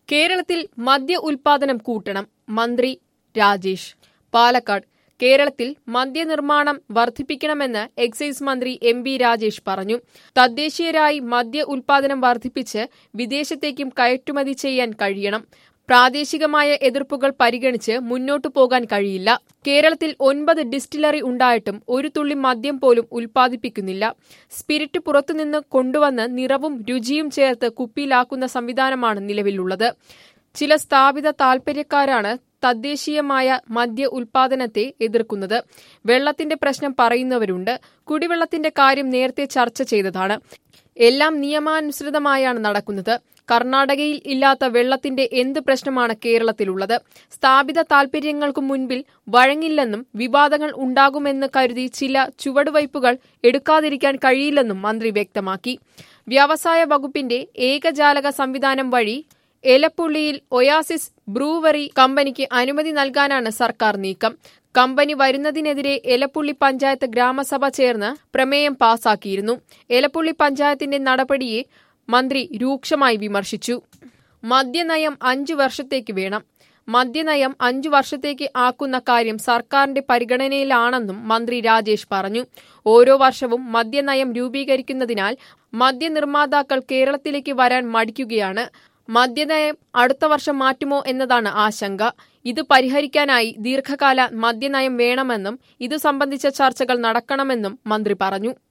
കേരളത്തിൽ മദ്യ ഉൽപാദനം കൂട്ടണം മന്ത്രി രാജേഷ് പാലക്കാട് കേരളത്തിൽ മദ്യനിർമ്മാണം വർദ്ധിപ്പിക്കണമെന്ന് എക്സൈസ് മന്ത്രി എം ബി രാജേഷ് പറഞ്ഞു തദ്ദേശീയരായി മദ്യ ഉൽപാദനം വർദ്ധിപ്പിച്ച് വിദേശത്തേക്കും കയറ്റുമതി ചെയ്യാൻ കഴിയണം പ്രാദേശികമായ എതിർപ്പുകൾ പരിഗണിച്ച് മുന്നോട്ടു പോകാൻ കഴിയില്ല കേരളത്തിൽ ഒൻപത് ഡിസ്റ്റിലറി ഉണ്ടായിട്ടും ഒരു തുള്ളി മദ്യം പോലും ഉൽപ്പാദിപ്പിക്കുന്നില്ല സ്പിരിറ്റ് പുറത്തുനിന്ന് കൊണ്ടുവന്ന് നിറവും രുചിയും ചേർത്ത് കുപ്പിയിലാക്കുന്ന സംവിധാനമാണ് നിലവിലുള്ളത് ചില സ്ഥാപിത താൽപര്യക്കാരാണ് തദ്ദേശീയമായ മദ്യ ഉൽപാദനത്തെ എതിർക്കുന്നത് വെള്ളത്തിന്റെ പ്രശ്നം പറയുന്നവരുണ്ട് കുടിവെള്ളത്തിന്റെ കാര്യം നേരത്തെ ചർച്ച ചെയ്തതാണ് എല്ലാം നിയമാനുസൃതമായാണ് നടക്കുന്നത് കർണാടകയിൽ ഇല്ലാത്ത വെള്ളത്തിന്റെ എന്ത് പ്രശ്നമാണ് കേരളത്തിലുള്ളത് സ്ഥാപിത താൽപര്യങ്ങൾക്കു മുൻപിൽ വഴങ്ങില്ലെന്നും വിവാദങ്ങൾ ഉണ്ടാകുമെന്ന് കരുതി ചില ചുവടുവയ്പുകൾ എടുക്കാതിരിക്കാൻ കഴിയില്ലെന്നും മന്ത്രി വ്യക്തമാക്കി വ്യവസായ വകുപ്പിന്റെ ഏകജാലക സംവിധാനം വഴി എലപ്പുള്ളിയിൽ ഒയാസിസ് ബ്രൂവറി കമ്പനിക്ക് അനുമതി നൽകാനാണ് സർക്കാർ നീക്കം കമ്പനി വരുന്നതിനെതിരെ എലപ്പുള്ളി പഞ്ചായത്ത് ഗ്രാമസഭ ചേർന്ന് പ്രമേയം പാസാക്കിയിരുന്നു എലപ്പുള്ളി പഞ്ചായത്തിന്റെ നടപടിയെ മന്ത്രി രൂക്ഷമായി വിമർശിച്ചു മദ്യനയം അഞ്ചു വർഷത്തേക്ക് വേണം മദ്യനയം അഞ്ചു വർഷത്തേക്ക് ആക്കുന്ന കാര്യം സർക്കാരിന്റെ പരിഗണനയിലാണെന്നും മന്ത്രി രാജേഷ് പറഞ്ഞു ഓരോ വർഷവും മദ്യനയം രൂപീകരിക്കുന്നതിനാൽ മദ്യനിർമ്മാതാക്കൾ കേരളത്തിലേക്ക് വരാൻ മടിക്കുകയാണ് മദ്യനയം അടുത്ത വർഷം മാറ്റുമോ എന്നതാണ് ആശങ്ക ഇത് പരിഹരിക്കാനായി ദീർഘകാല മദ്യനയം വേണമെന്നും ഇതു സംബന്ധിച്ച ചർച്ചകൾ നടക്കണമെന്നും മന്ത്രി പറഞ്ഞു